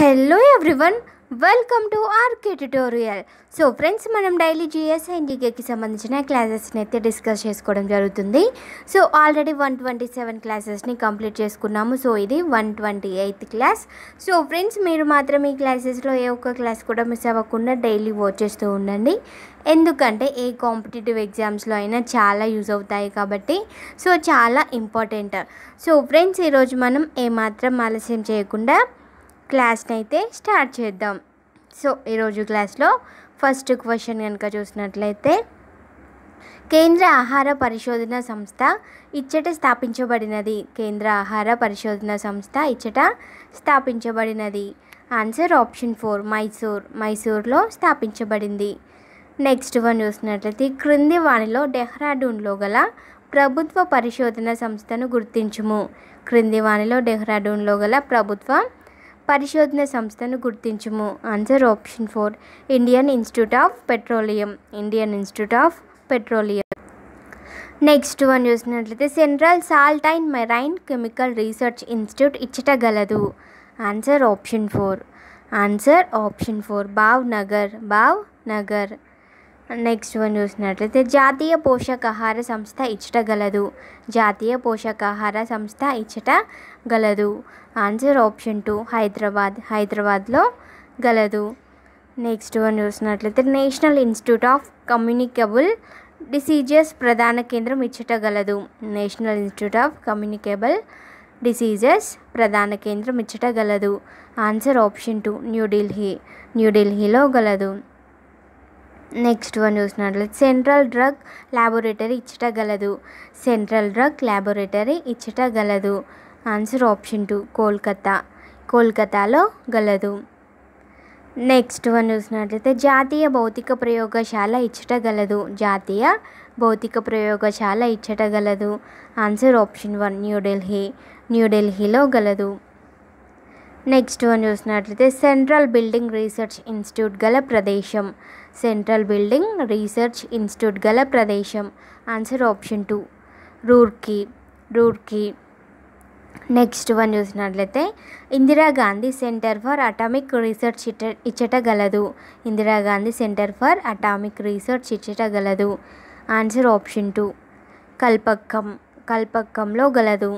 hello everyone welcome to RK tutorial so friends మనం daily GS and జీకేకి సంబంధించిన క్లాసెస్ని అయితే డిస్కస్ చేసుకోవడం జరుగుతుంది so already one twenty seven క్లాసెస్ని కంప్లీట్ చేసుకున్నాము సో ఇది one twenty eighth class so friends మీరు మాత్రం ఈ క్లాసెస్లో ఏ ఒక్క క్లాస్ కూడా మిస్ అవ్వకుండా డైలీ వాచ్ చేస్తూ ఉండండి ఎందుకంటే ఏ కాంపిటేటివ్ ఎగ్జామ్స్లో అయినా చాలా యూజ్ అవుతాయి కాబట్టి సో చాలా ఇంపార్టెంట్ సో ఫ్రెండ్స్ ఈరోజు మనం ఏమాత్రం ఆలస్యం చేయకుండా క్లాస్ని అయితే స్టార్ట్ చేద్దాం సో ఈరోజు క్లాస్లో ఫస్ట్ క్వశ్చన్ కనుక చూసినట్లయితే కేంద్ర ఆహార పరిశోధన సంస్థ ఇచ్చట స్థాపించబడినది కేంద్ర ఆహార పరిశోధన సంస్థ ఇచ్చట స్థాపించబడినది ఆన్సర్ ఆప్షన్ ఫోర్ మైసూర్ మైసూర్లో స్థాపించబడింది నెక్స్ట్ వన్ చూసినట్లయితే క్రింది వాణిలో డెహ్రాడూన్లో గల ప్రభుత్వ పరిశోధన సంస్థను గుర్తించుము క్రింది వాణిలో డెహ్రాడూన్లో గల ప్రభుత్వ పరిశోధన సంస్థను గుర్తించుము answer option four Indian Institute of Petroleum Indian Institute of Petroleum next one చూసినట్లయితే Central Salt and Marine Chemical Research Institute ఇచ్చట గలదు answer option four answer option four Bhavnagar బావ్ నగర్ నెక్స్ట్ వన్ చూసినట్లయితే జాతీయ పోషకాహార సంస్థ ఇచ్చట గలదు జాతీయ పోషకాహార సంస్థ ఇచ్చట గలదు ఆన్సర్ ఆప్షన్ టూ హైదరాబాద్ హైదరాబాద్లో గలదు నెక్స్ట్ వన్ చూసినట్లయితే National Institute of Communicable Diseases ప్రధాన కేంద్రం ఇచ్చట గలదు National Institute of Communicable Diseases ప్రధాన కేంద్రం ఇచ్చట గలదు ఆన్సర్ ఆప్షన్ టూ న్యూఢిల్లీ న్యూఢిల్లీలో గలదు నెక్స్ట్ వన్ చూసినట్లయితే సెంట్రల్ డ్రగ్ ల్యాబొరేటరీ ఇచ్చట గలదు సెంట్రల్ డ్రగ్ ల్యాబొరేటరీ ఇచ్చట గలదు ఆన్సర్ ఆప్షన్ టూ కోల్కతా కోల్కతాలో గలదు నెక్స్ట్ వన్ చూసినట్లయితే జాతీయ భౌతిక ప్రయోగశాల ఇచ్చట గలదు జాతీయ భౌతిక ప్రయోగశాల ఇచ్చట గలదు ఆన్సర్ ఆప్షన్ వన్ న్యూఢిల్లీ న్యూఢిల్లీలో గలదు నెక్స్ట్ వన్ చూసినట్లయితే సెంట్రల్ బిల్డింగ్ రీసెర్చ్ ఇన్స్టిట్యూట్ గల ప్రదేశం సెంట్రల్ బిల్డింగ్ రీసెర్చ్ ఇన్స్టిట్యూట్ గల ప్రదేశం answer option two Roorkee Roorkee next one చూసినట్లయితే Indira Gandhi Centre for Atomic Research ఇచ్చ ఇచ్చట గలదు Indira Gandhi Centre for Atomic Research ఇచ్చట గలదు ఆన్సర్ ఆప్షన్ టూ కల్పక్కం కల్పక్కంలో గలదు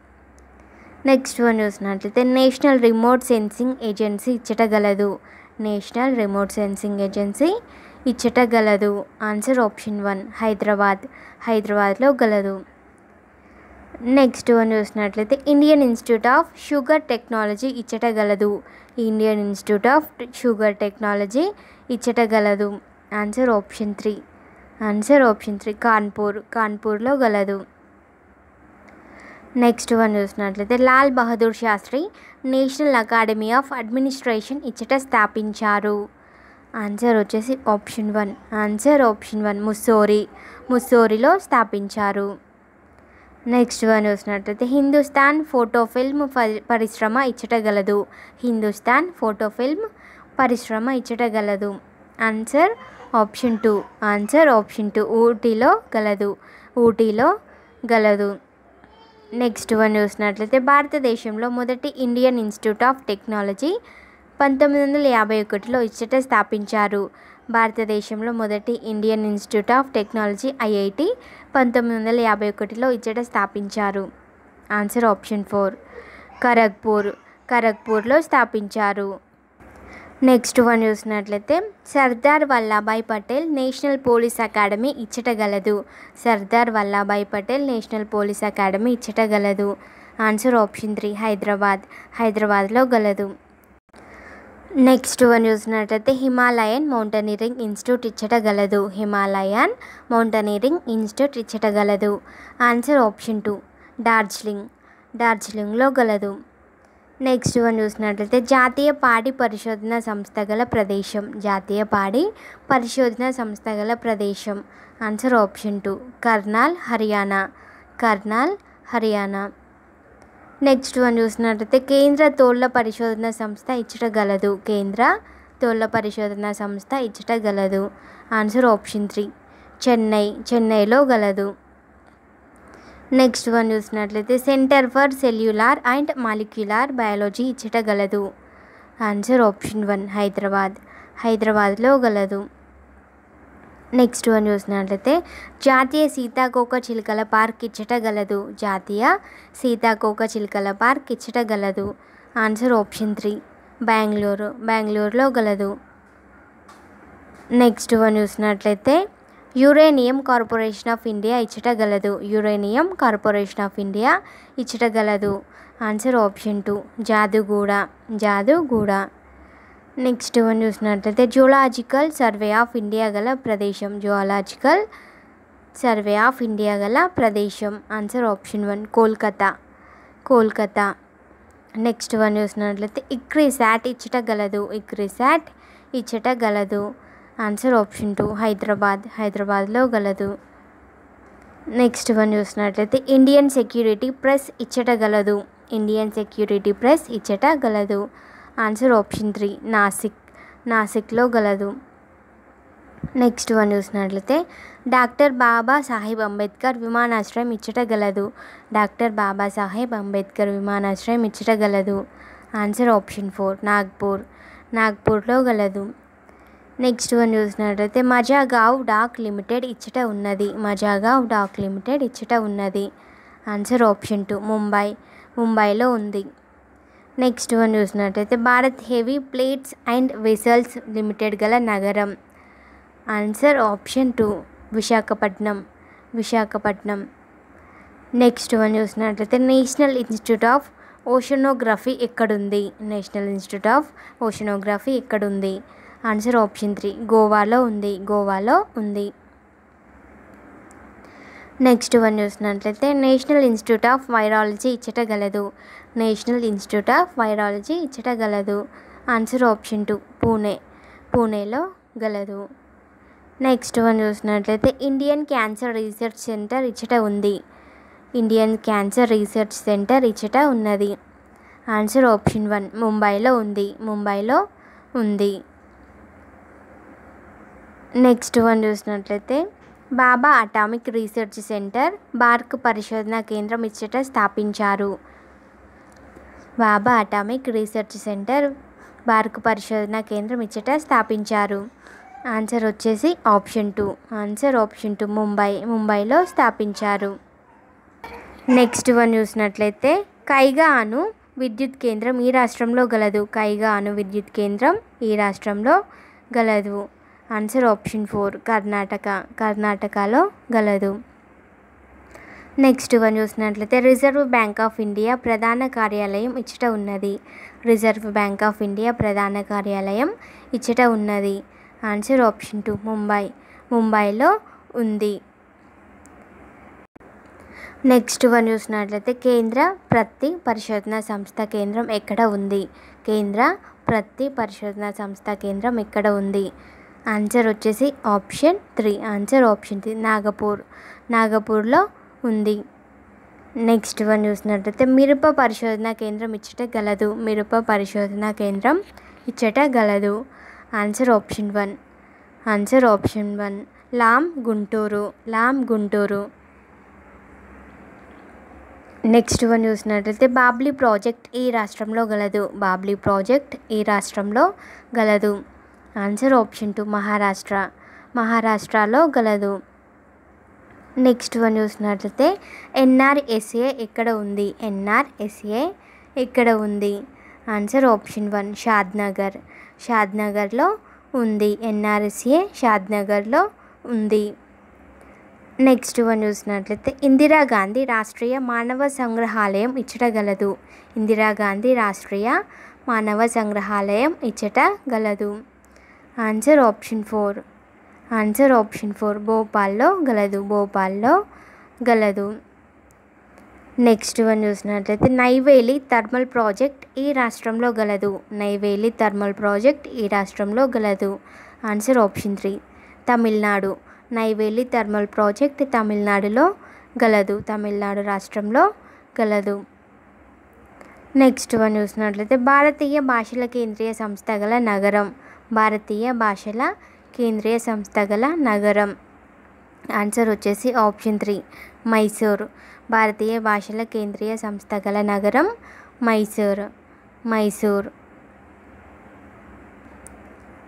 నెక్స్ట్ వన్ చూసినట్లయితే నేషనల్ రిమోట్ సెన్సింగ్ ఏజెన్సీ ఇచ్చట గలదు నేషనల్ రిమోట్ సెన్సింగ్ ఏజెన్సీ ఇచ్చట గలదు ఆన్సర్ ఆప్షన్ వన్ హైదరాబాద్ హైదరాబాద్లో గలదు నెక్స్ట్ వన్ చూసినట్లయితే Indian Institute of Sugar Technology ఇచ్చట గలదు Indian Institute of Sugar Technology ఇచ్చట గలదు answer option three answer option three Kanpur కాన్పూర్లో గలదు నెక్స్ట్ వన్ చూసినట్లయితే Lal Bahadur Shastri National Academy of Administration ఇచ్చట స్థాపించారు ఆన్సర్ వచ్చేసి option one answer option one Mussoorie ముస్సోరిలో స్థాపించారు నెక్స్ట్ వన్ చూసినట్లయితే హిందుస్థాన్ ఫోటో ఫిల్మ్ పరిశ్రమ ఇచ్చట గలదు హిందుస్థాన్ ఫోటో ఫిల్మ్ పరిశ్రమ ఇచ్చట గలదు answer option two answer option two ఊటీలో గలదు ఊటీలో గలదు నెక్స్ట్ వన్ చూసినట్లయితే భారతదేశంలో మొదటి ఇండియన్ ఇన్స్టిట్యూట్ ఆఫ్ టెక్నాలజీ పంతొమ్మిది వందల యాభై ఒకటిలో ఇచ్చట స్థాపించారు భారతదేశంలో మొదటి Indian Institute of Technology IIT పంతొమ్మిది వందల యాభై ఒకటిలో ఇచ్చట స్థాపించారు ఆన్సర్ ఆప్షన్ ఫోర్ ఖరగ్పూర్ ఖరగ్పూర్లో స్థాపించారు నెక్స్ట్ వన్ చూసినట్లయితే Sardar Vallabhbhai Patel National Police Academy ఇచ్చట గలదు Sardar Vallabhbhai Patel National Police Academy ఇచ్చట గలదు ఆన్సర్ ఆప్షన్ త్రీ హైదరాబాద్ హైదరాబాద్లో గలదు నెక్స్ట్ వన్ చూసినట్లయితే హిమాలయన్ మౌంటనీరింగ్ ఇన్స్టిట్యూట్ ఇచ్చట గలదు హిమాలయన్ మౌంటనీరింగ్ ఇన్స్టిట్యూట్ ఇచ్చట గలదు ఆన్సర్ ఆప్షన్ టూ డార్జిలింగ్ డార్జిలింగ్లో గలదు నెక్స్ట్ వన్ చూసినట్లయితే జాతీయ పాడి పరిశోధన సంస్థ గల ప్రదేశం జాతీయ పాడి పరిశోధన సంస్థ గల ప్రదేశం answer option two Karnal Haryana Karnal Haryana next one చూసినట్లయితే కేంద్ర తోళ్ల పరిశోధన సంస్థ ఇచ్చట గలదు కేంద్ర తోళ్ల పరిశోధన సంస్థ ఇచ్చట గలదు ఆన్సర్ ఆప్షన్ త్రీ చెన్నై చెన్నైలో గలదు నెక్స్ట్ వన్ చూసినట్లయితే Centre for Cellular and Molecular Biology ఇచ్చట గలదు ఆన్సర్ ఆప్షన్ వన్ హైదరాబాద్ హైదరాబాద్లో గలదు నెక్స్ట్ వన్ చూసినట్లయితే జాతీయ సీతాకోక చిలుకల పార్క్ ఇచ్చట గలదు జాతీయ సీతాకోక చిలుకల పార్క్ ఇచ్చట గలదు ఆన్సర్ ఆప్షన్ త్రీ బెంగళూరు బెంగళూరులో గలదు నెక్స్ట్ వన్ చూసినట్లయితే యురేనియం కార్పొరేషన్ ఆఫ్ ఇండియా ఇచ్చట గలదు యురేనియం కార్పొరేషన్ ఆఫ్ ఇండియా ఇచ్చట గలదు answer option two Jaduguda Jaduguda next one చూసినట్లయితే జులాజికల్ సర్వే ఆఫ్ ఇండియా గల ప్రదేశం జులాజికల్ సర్వే ఆఫ్ ఇండియా గల ప్రదేశం answer option one Kolkata Kolkata next one చూసినట్లయితే ఇక్రిసాట్ ఇచ్చట గలదు ఇక్రిసాట్ ఇచ్చట గలదు ఆన్సర్ ఆప్షన్ టూ హైదరాబాద్ హైదరాబాద్లో గలదు నెక్స్ట్ వన్ చూసినట్లయితే ఇండియన్ సెక్యూరిటీ ప్రెస్ ఇచ్చట గలదు ఇండియన్ సెక్యూరిటీ ప్రెస్ ఇచ్చట గలదు ఆన్సర్ ఆప్షన్ త్రీ నాసిక్ నాసిక్లో గలదు నెక్స్ట్ వన్ చూసినట్లయితే డాక్టర్ బాబా సాహెబ్ అంబేద్కర్ విమానాశ్రయం ఇచ్చట గలదు డాక్టర్ బాబా సాహెబ్ అంబేద్కర్ విమానాశ్రయం ఇచ్చట గలదు ఆన్సర్ ఆప్షన్ ఫోర్ నాగ్పూర్ నాగ్పూర్లో గలదు నెక్స్ట్ వన్ చూసినట్లయితే మజాగావ్ డాక్ లిమిటెడ్ ఇచ్చట ఉన్నది మజాగావ్ డాక్ లిమిటెడ్ ఇచ్చట ఉన్నది ఆన్సర్ ఆప్షన్ టూ ముంబై ముంబైలో ఉంది నెక్స్ట్ వన్ చూసినట్లయితే Bharat heavy plates and vessels limited గల నగరం answer option two Visakhapatnam Visakhapatnam next one చూసినట్లయితే నేషనల్ ఇన్స్టిట్యూట్ ఆఫ్ ఓషనోగ్రఫీ ఎక్కడుంది నేషనల్ ఇన్స్టిట్యూట్ ఆఫ్ ఓషనోగ్రఫీ ఎక్కడుంది ఆన్సర్ ఆప్షన్ త్రీ గోవాలో ఉంది గోవాలో ఉంది నెక్స్ట్ వన్ చూసినట్లయితే నేషనల్ ఇన్స్టిట్యూట్ ఆఫ్ వైరాలజీ ఇచ్చట గలదు నేషనల్ ఇన్స్టిట్యూట్ ఆఫ్ వైరాలజీ ఇచ్చట గలదు ఆన్సర్ ఆప్షన్ టూ పూణే పూణేలో గలదు నెక్స్ట్ వన్ చూసినట్లయితే ఇండియన్ క్యాన్సర్ రీసెర్చ్ సెంటర్ ఇచ్చట ఉంది ఇండియన్ క్యాన్సర్ రీసెర్చ్ సెంటర్ ఇచ్చట ఉన్నది ఆన్సర్ ఆప్షన్ వన్ ముంబైలో ఉంది ముంబైలో ఉంది నెక్స్ట్ వన్ చూసినట్లయితే Bhabha Atomic Research Centre BARC పరిశోధన కేంద్రం ఇచ్చట స్థాపించారు Bhabha Atomic Research Centre BARC పరిశోధన కేంద్రం ఇచ్చట స్థాపించారు ఆన్సర్ వచ్చేసి option two answer option two Mumbai ముంబైలో స్థాపించారు నెక్స్ట్ వన్ చూసినట్లయితే కైగా అను విద్యుత్ కేంద్రం ఈ రాష్ట్రంలో గలదు కైగా అను విద్యుత్ కేంద్రం ఈ రాష్ట్రంలో గలదు ఆన్సర్ ఆప్షన్ ఫోర్ కర్ణాటక కర్ణాటకలో గలదు నెక్స్ట్ వన్ చూసినట్లయితే రిజర్వ్ బ్యాంక్ ఆఫ్ ఇండియా ప్రధాన కార్యాలయం ఇచ్చట ఉన్నది రిజర్వ్ బ్యాంక్ ఆఫ్ ఇండియా ప్రధాన కార్యాలయం ఇచ్చట ఉన్నది ఆన్సర్ ఆప్షన్ టూ ముంబై ముంబైలో ఉంది నెక్స్ట్ వన్ చూసినట్లయితే కేంద్ర ప్రతి పరిశోధన సంస్థ కేంద్రం ఎక్కడ ఉంది కేంద్ర ప్రతి పరిశోధన సంస్థ కేంద్రం ఎక్కడ ఉంది ఆన్సర్ వచ్చేసి option three answer option three Nagpur నాగపూర్లో ఉంది నెక్స్ట్ వన్ చూసినట్లయితే మిరప పరిశోధన కేంద్రం ఇచ్చట గలదు మిరప పరిశోధన కేంద్రం ఇచ్చట గలదు answer option one answer option one Lam Guntur Lam Guntur next one చూసినట్లయితే బాబ్లీ ప్రాజెక్ట్ ఈ రాష్ట్రంలో గలదు బాబ్లీ ప్రాజెక్ట్ ఈ రాష్ట్రంలో గలదు ఆన్సర్ ఆప్షన్ టూ మహారాష్ట్ర మహారాష్ట్రలో గలదు నెక్స్ట్ వన్ చూసినట్లయితే ఎన్ఆర్ఎస్ఏ ఎక్కడ ఉంది ఎన్ఆర్ఎస్ఏ ఎక్కడ ఉంది ఆన్సర్ ఆప్షన్ వన్ షాద్నగర్ షాద్నగర్లో ఉంది ఎన్ఆర్ఎస్ఏ షాద్నగర్లో ఉంది నెక్స్ట్ వన్ చూసినట్లయితే ఇందిరాగాంధీ రాష్ట్రీయ మానవ సంగ్రహాలయం ఇచ్చట గలదు ఇందిరాగాంధీ రాష్ట్రీయ మానవ సంగ్రహాలయం ఇచ్చట గలదు answer option four answer option four భోపాల్లో గలదు భోపాల్లో గలదు నెక్స్ట్ వన్ చూసినట్లయితే నైవేలి థర్మల్ ప్రాజెక్ట్ ఈ రాష్ట్రంలో గలదు నైవేలి థర్మల్ ప్రాజెక్ట్ ఈ రాష్ట్రంలో గలదు answer option three Tamil Nadu Neyveli thermal project తమిళనాడులో గలదు తమిళనాడు రాష్ట్రంలో గలదు నెక్స్ట్ వన్ చూసినట్లయితే భారతీయ భాషల కేంద్రీయ సంస్థ గల నగరం భారతీయ భాషల కేంద్రీయ సంస్థ గల నగరం ఆన్సర్ వచ్చేసి ఆప్షన్ త్రీ మైసూర్ భారతీయ భాషల కేంద్రీయ సంస్థ గల నగరం మైసూర్ మైసూర్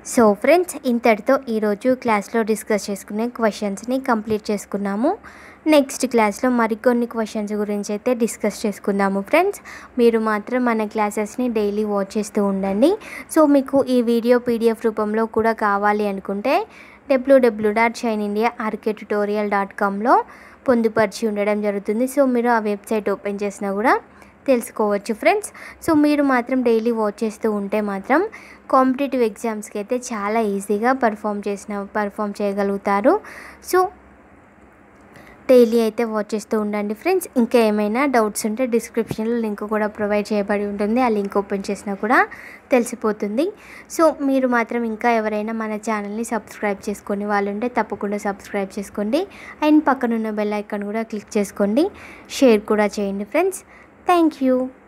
సో ఫ్రెండ్స్ ఇంతటితో ఈరోజు క్లాస్లో డిస్కస్ చేసుకునే క్వశ్చన్స్ని కంప్లీట్ చేసుకున్నాము నెక్స్ట్ క్లాస్లో మరికొన్ని క్వశ్చన్స్ గురించి అయితే డిస్కస్ చేసుకుందాము ఫ్రెండ్స్ మీరు మాత్రం మన క్లాసెస్ని డైలీ వాచ్ చేస్తూ ఉండండి సో మీకు ఈ వీడియో పీడిఎఫ్ రూపంలో కూడా కావాలి అనుకుంటే WWW dot shine India RK tutorial dot కామ్లో పొందుపరిచి ఉండడం జరుగుతుంది సో మీరు ఆ వెబ్సైట్ ఓపెన్ చేసినా కూడా తెలుసుకోవచ్చు ఫ్రెండ్స్ సో మీరు మాత్రం డైలీ వాచ్ చేస్తూ ఉంటే మాత్రం కాంపిటేటివ్ ఎగ్జామ్స్కి అయితే చాలా ఈజీగా పర్ఫామ్ చేసిన పర్ఫామ్ చేయగలుగుతారు సో డైలీ అయితే వాచ్ చేస్తూ ఉండండి ఫ్రెండ్స్ ఇంకా ఏమైనా డౌట్స్ ఉంటే డిస్క్రిప్షన్లో లింక్ కూడా ప్రొవైడ్ చేయబడి ఉంటుంది ఆ లింక్ ఓపెన్ చేసినా కూడా తెలిసిపోతుంది సో మీరు మాత్రం ఇంకా ఎవరైనా మన ఛానల్ని సబ్స్క్రైబ్ చేసుకొని వాళ్ళు ఉంటే తప్పకుండా సబ్స్క్రైబ్ చేసుకోండి అండ్ పక్కనున్న బెల్ ఐకాన్ కూడా క్లిక్ చేసుకోండి షేర్ కూడా చేయండి ఫ్రెండ్స్ థ్యాంక్ యూ